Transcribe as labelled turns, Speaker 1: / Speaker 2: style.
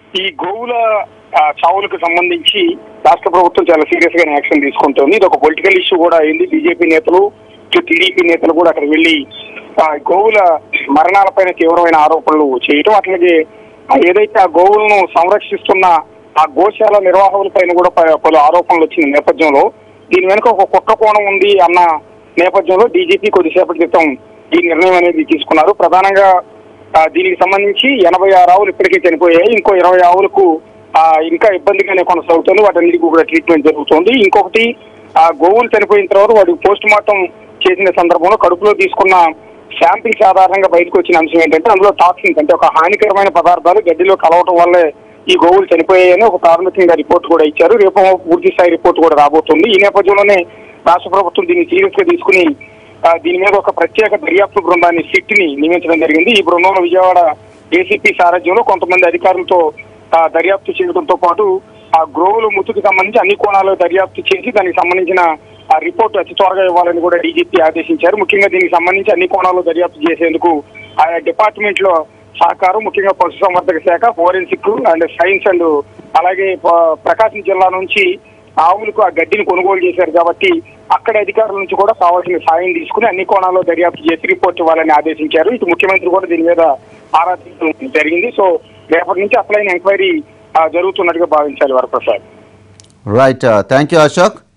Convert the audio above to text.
Speaker 1: ఈ గోవుల ఆ, చావులకు సంబంధించి రాష్ట్ర ప్రభుత్వం చాలా సీరియస్ గా యాక్షన్ తీసుకుంటుంది ఇది ఒక పొలిటికల్ ఇష్యూ కూడా అయింది బీజేపీ నేతలు ఇటు టీడీపీ నేతలు కూడా అక్కడ వెళ్లి ఆ, గోవుల మరణాలపైన తీవ్రమైన ఆరోపణలు చేయటం అట్లాగే ఆ ఏదైతే ఆ గోవులను సంరక్షిస్తున్న ఆ గోశాల నిర్వాహకులపైన కూడా ప- పలు ఆరోపణలు వచ్చిన నేపథ్యంలో దీని వెనుక ఒక కుట్ర కోణం ఉంది అన్న నేపథ్యంలో డీజీపీ కొద్దిసేపటి క్రితం ఈ నిర్ణయం అనేది తీసుకున్నారు ప్రధానంగా ఆ, దీనికి సంబంధించి ఎనభై ఆరు ఆవులు ఇప్పటికే చనిపోయాయి ఇంకో ఇరవై ఆవులకు ఆ, ఇంకా ఇబ్బందిగానే కొనసాగుతుంది వాటన్నిటికీ కూడా ట్రీట్మెంట్ జరుగుతుంది ఇంకొకటి ఆ గోవులు చనిపోయిన తర్వాత వాటికి పోస్ట్ మార్టం చేసిన సందర్భంలో కడుపులో తీసుకున్న శాంపిల్స్ ఆధారంగా బయటకు వచ్చిన అంశం ఏంటంటే అందులో టాక్సిన్స్ అంటే ఒక హానికరమైన పదార్థాలు గడ్డిలో కలవటం వల్లే ఈ గోవులు చనిపోయాయని ఒక ప్రాథమికంగా రిపోర్ట్ కూడా ఇచ్చారు రేపు పూర్తి స్థాయి రిపోర్ట్ కూడా రాబోతుంది ఈ నేపథ్యంలోనే రాష్ట్ర ప్రభుత్వం దీన్ని సీరియస్ గా తీసుకుని ఆ, దీని మీద ఒక ప్రత్యేక దర్యాప్తు బృందాన్ని సిట్ ని నియమించడం జరిగింది ఈ బృందంలో విజయవాడ ఏసీపీ సారథ్యంలో కొంతమంది అధికారులతో ఆ, దర్యాప్తు చేయడంతో పాటు ఆ గ్రోవుల మృతికి సంబంధించి అన్ని కోణాలు దర్యాప్తు చేసి దానికి సంబంధించిన ఆ రిపోర్ట్ అతి త్వరగా ఇవ్వాలని కూడా డీజీపీ ఆదేశించారు ముఖ్యంగా దీనికి సంబంధించి అన్ని కోణాలు దర్యాప్తు చేసేందుకు ఆయా డిపార్ట్మెంట్ లో సహకారం ముఖ్యంగా పశుసంవర్ధక శాఖ ఫోరెన్సిక్ అండ్ సైన్స్ అండ్ అలాగే ప- ప్రకాశం జిల్లా నుంచి ఆవులకు ఆ గడ్డిని కొనుగోలు చేశారు కాబట్టి అక్కడ అధికారుల నుంచి కూడా కావాల్సిన సాయం తీసుకుని అన్ని కోణాల్లో దర్యాప్తు చేసి రిపోర్ట్ ఇవ్వాలని ఆదేశించారు ఇటు ముఖ్యమంత్రి కూడా దీని మీద ఆరా తీయడం జరిగింది సో రేపటి నుంచి అసలైన ఎంక్వైరీ ఆ, జరుగుతున్నట్టుగా భావించాలి Varaprasad
Speaker 2: right thank you Ashok